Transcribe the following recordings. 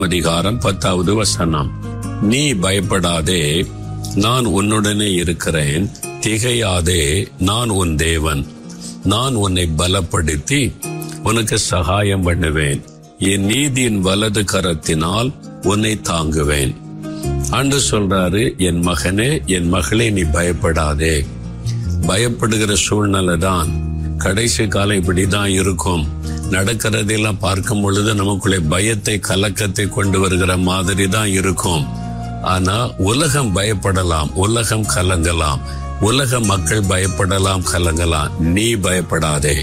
அதிகாரம் பத்தாவது வசனம் நீ பயப்படாதே நான் உன்னுடனே இருக்கிறேன் திகையாதே நான் உன் தேவன் நான் உன்னை பலப்படுத்தி உனக்கு சகாயம் பண்ணுவேன் என் நீதியின் வலது கரத்தினால் உன்னை தாங்குவேன் ஆண்டு சொல்றாரு என் மகனே என் மகளே நீ பயப்படாதே பயப்படுகிற சூழ்நிலை தான் கடைசி காலம் இப்படிதான் இருக்கும் நடக்கிறதெல்லாம் பார்க்கும் பொழுது நமக்குள்ளே பயத்தை கலக்கத்தை கொண்டு வருகிற மாதிரி தான் இருக்கும் ஆனா உலகம் பயப்படலாம் உலகம் கலங்கலாம் உலக மக்கள் பயப்படலாம் கலங்கலாம் நீ பயப்படாதே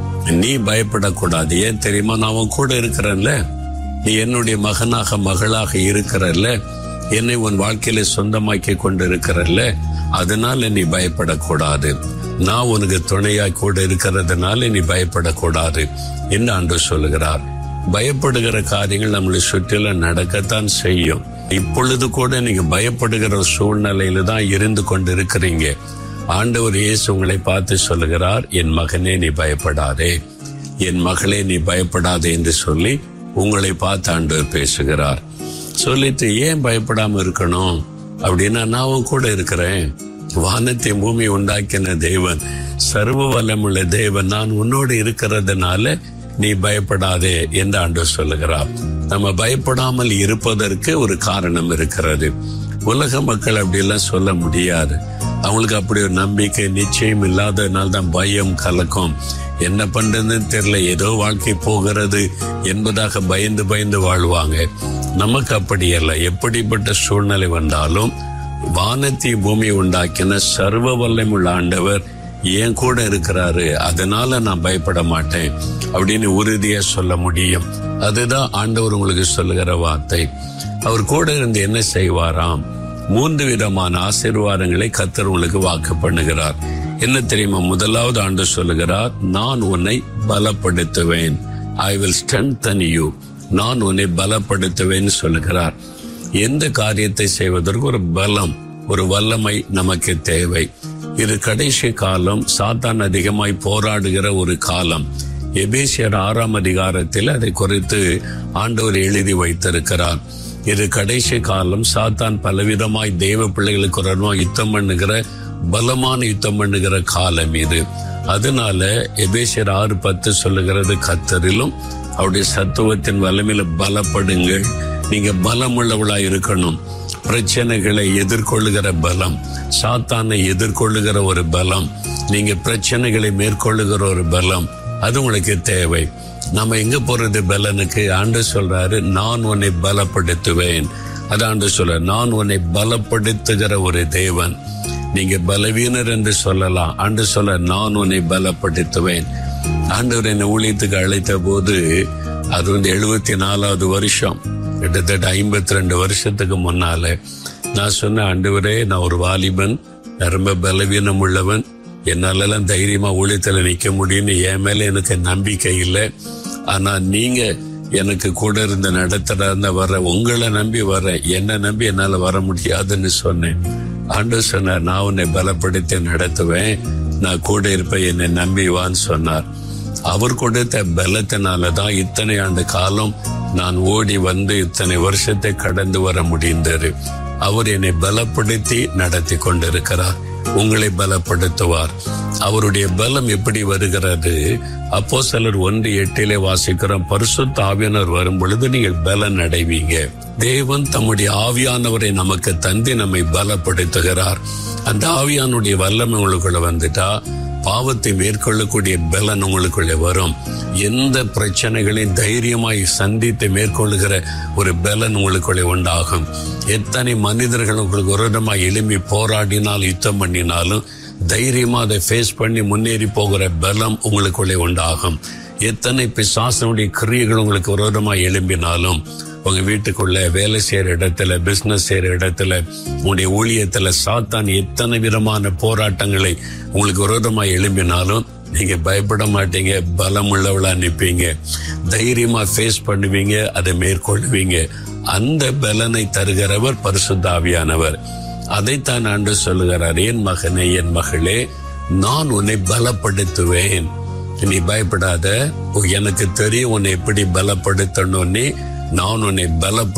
நீ பயப்படக்கூடாது ஏன் தெரியுமா நான் உன் கூட இருக்கிறேன்ல நீ என்னுடைய மகனாக மகளாக இருக்கிறல்ல என்னை உன் வாழ்க்கையில சொந்தமாக்கி கொண்டு இருக்கிறல்ல அதனால நீ பயப்படக்கூடாது நான் உனக்கு துணையாய் கூட இருக்கிறதுனால நீ பயப்படக்கூடாது என்று ஆண்டு சொல்லுகிறார் பயப்படுகிற காரியங்கள் நம்மளை சுற்றிலும் நடக்கத்தான் செய்யும் இப்பொழுது கூட நீங்க பயப்படுகிற சூழ்நிலையில தான் இருந்து கொண்டு இருக்கிறீங்க ஆண்டவர் இயேசு உங்களை பார்த்து சொல்லுகிறார் என் மகனே நீ பயப்படாதே என் மகளே நீ பயப்படாதே என்று சொல்லி உங்களை பார்த்து ஆண்டவர் பேசுகிறார் சொல்லிட்டு ஏன் பயப்படாம இருக்கணும் அப்படின்னா நான் உன் கூட இருக்கிறேன் வானத்தை பூமி உண்டாக்கின தேவன் சர்வ வல்லமுள்ள தேவன் நான் உன்னோடு இருக்கிறதுனால நீ பயப்படாதே என்று ஆண்டவர் சொல்லுகிறார் நம்ம பயப்படாமல் இருப்பதற்கு ஒரு காரணம் இருக்கிறது உலக மக்கள் அப்படியெல்லாம் சொல்ல முடியாது அவங்களுக்கு அப்படி ஒரு நம்பிக்கை நிச்சயம் இல்லாததுனால தான் பயம் கலக்கம் என்ன பண்றதுன்னு தெரியல ஏதோ வாழ்க்கை போகிறது என்பதாக பயந்து பயந்து வாழ்வாங்க நமக்கு அப்படி அல்ல எப்படிப்பட்ட சூழ்நிலை வந்தாலும் வானத்தை பூமி உண்டாக்கின சர்வ வல்லமுள்ள ஆண்டவர் என் கூட இருக்கிறாரு அதனால நான் பயப்பட மாட்டேன் அப்படின்னு உறுதியா சொல்ல முடியும் அதுதான் ஆண்டவர் உங்களுக்கு சொல்லுகிற வார்த்தை அவர் கூட இருந்து என்ன செய்வாராம் மூன்று விதமான ஆசீர்வாதங்களை கத்தர் உங்களுக்கு வாக்கு பண்ணுகிறார் என்ன தெரியுமா முதலாவது ஆண்டு சொல்லுகிறார் நான் உன்னை பலப்படுத்துவேன் ஐ வில் ஸ்ட்ரென்தன் யூ நான் உன்னை பலப்படுத்துவேன் சொல்லுகிறார் எந்த காரியத்தை செய்வதற்கு ஒரு பலம் ஒரு வல்லமை நமக்கு தேவை இது கடைசி காலம் சாத்தான் அதிகமாய் போராடுகிற ஒரு காலம் எபேசியர் ஆறாம் அதிகாரத்தில் அதை குறித்து ஆண்டவர் எழுதி வைத்திருக்கிறார் இது கடைசி காலம் சாத்தான் பலவிதமாய் தெய்வ பிள்ளைகளுக்கு ஒரு யுத்தம் பண்ணுகிற பலமான யுத்தம் பண்ணுகிற காலம் இது அதனால எபேசியர் ஆறு பத்து சொல்லுகிறது கத்தரிலும் அவருடைய சத்துவத்தின் வல்லமையில பலப்படுங்கள் நீங்க பலமுள்ளவளா இருக்கணும் பிரச்சனைகளை எதிர்கொள்ளுகிற பலம் சாத்தானை எதிர்கொள்ளுகிற ஒரு பலம் நீங்க பிரச்சனைகளை மேற்கொள்ளுகிற ஒரு பலம் அது உங்களுக்கு தேவை நம்ம எங்க போறது பலனுக்கு ஆண்டு சொல்றாரு நான் உன்னை பலப்படுத்துவேன் அது ஆண்டு சொல்ற நான் உன்னை பலப்படுத்துகிற ஒரு தேவன் நீங்க பலவீனர் என்று சொல்லலாம் ஆண்டு சொல்ல நான் உன்னை பலப்படுத்துவேன் ஆண்டவர் என்னை ஊழியத்துக்கு அழைத்த போது அது வந்து எழுபத்தி நாலாவது வருஷம் கிட்டத்தட்ட ஐம்பத்தி ரெண்டு வருஷத்துக்கு முன்னால நான் சொன்ன ஆண்டவரே நான் ஒரு வாலிபன் ரொம்ப பலவீனம் உள்ளவன் என்னாலெல்லாம் தைரியமா ஊழியத்துல நிக்க முடியும்னு என் மேல எனக்கு நம்பிக்கை இல்லை ஆனா நீங்க எனக்கு கூட இருந்த நடத்துற வர உங்களை நம்பி வர என்ன நம்பி என்னால வர முடியாதுன்னு சொன்னேன் ஆண்டு சொன்னார் நான் உன்னை பலப்படுத்தி நடத்துவேன் நான் கூட இருப்பேன் என்னை நம்பி வான்னு சொன்னார் அவர் கொடுத்த பலத்தினால தான் இத்தனை ஆண்டு காலம் நான் ஓடி வந்து இத்தனை வருஷத்தை கடந்து வர முடிந்தது அவர் என்னை பலப்படுத்தி நடத்தி கொண்டிருக்கிறார் உங்களை பலப்படுத்துவார் அவருடைய பலம் எப்படி வருகிறது அப்போ சிலர் ஒன்று எட்டிலே வாசிக்கிறோம் பரிசுத்த ஆவியானவர் வரும் பொழுது நீங்கள் பலன் அடைவீங்க தேவன் தம்முடைய ஆவியானவரை நமக்கு தந்தி நம்மை பலப்படுத்துகிறார் அந்த ஆவியானுடைய வல்லமை உங்களுக்குள்ள வந்துட்டா பாவத்தை மேற்கொள்ளக்கூடிய பலன் உங்களுக்குள்ளே வரும் எந்த பிரச்சனைகளையும் தைரியமாய் சந்தித்து மேற்கொள்ளுகிற ஒரு பலன் உங்களுக்குள்ளே உண்டாகும் எத்தனை மனிதர்கள் உங்களுக்கு விரோதமாய் எழும்பி போராடினால் யுத்தம் பண்ணினாலும் தைரியமா அதை ஃபேஸ் பண்ணி முன்னேறி போகிற பலம் உங்களுக்குள்ளே உண்டாகும் எத்தனை பிசாசனுடைய கிரியைகள் உங்களுக்கு விரோதமாய் எழும்பினாலும் உங்க வீட்டுக்குள்ள வேலை செய்யற இடத்துல பிசினஸ் செய்யற இடத்துல உங்களுடைய ஊழியத்துல சாத்தான் எத்தனை விதமான போராட்டங்களை உங்களுக்கு விரோதமாய் எழும்பினாலும் நீங்க பயப்பட மாட்டீங்க பலம் உள்ளவளா நிற்பீங்க தைரியமா ஃபேஸ் பண்ணுவீங்க அதை மேற்கொள்வீங்க அந்த பலனை தருகிறவர் பரிசுத்தாவியானவர் அதைத்தான் ஆண்டு சொல்லுகிறார் என் மகனே என் மகளே நான் உன்னை பலப்படுத்துவேன் நீ பயப்படாத எனக்கு தெரியும் உன்னை எப்படி பலப்படுத்தணும்னு நான் உன்னை பலப்படுத்தி